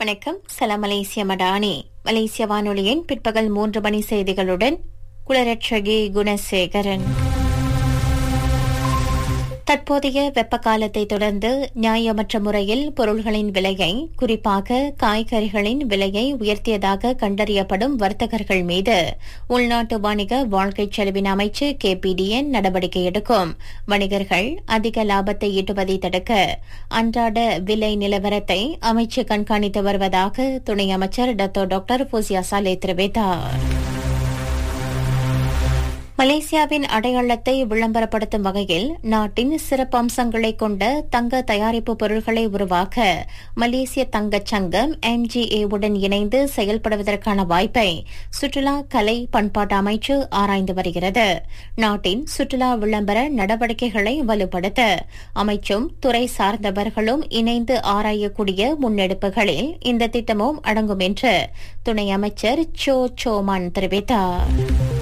வணக்கம் சலாம் மலேசிய மடானி மலேசிய வானொலியின் பிற்பகல் மூன்று மணி செய்திகளுடன் குளரட்சகி குணசேகரன் தற்போதைய வெப்ப காலத்தை தொடர்ந்து நியாயமற்ற முறையில் பொருள்களின் விலையை குறிப்பாக காய்கறிகளின் விலையை உயர்த்தியதாக கண்டறியப்படும் வர்த்தகர்கள் மீது உள்நாட்டு வணிக வாழ்க்கை செலவின் அமைச்சு கேபிடிஎன் நடவடிக்கை எடுக்கும் வணிகர்கள் அதிக லாபத்தை ஈட்டுவதை தடுக்க அன்றாட விலை நிலவரத்தை அமைச்சு கண்காணித்து வருவதாக துணை அமைச்சர் டத்தோ டாக்டர் ஃபோசியா சாலே தெரிவித்தார் மலேசியாவின் அடையாளத்தை விளம்பரப்படுத்தும் வகையில் நாட்டின் சிறப்பம்சங்களை கொண்ட தங்க தயாரிப்பு பொருட்களை உருவாக்க மலேசிய தங்கச் சங்கம் எம்ஜிஏ உடன் இணைந்து செயல்படுவதற்கான வாய்ப்பை சுற்றுலா கலை பண்பாட்டு அமைச்சு ஆராய்ந்து வருகிறது நாட்டின் சுற்றுலா விளம்பர நடவடிக்கைகளை வலுப்படுத்த அமைச்சும் துறை சார்ந்தவர்களும் இணைந்து ஆராயக்கூடிய முன்னெடுப்புகளில் இந்த திட்டமும் அடங்கும் என்று துணை அமைச்சர் சோ சோமான் தெரிவித்தார்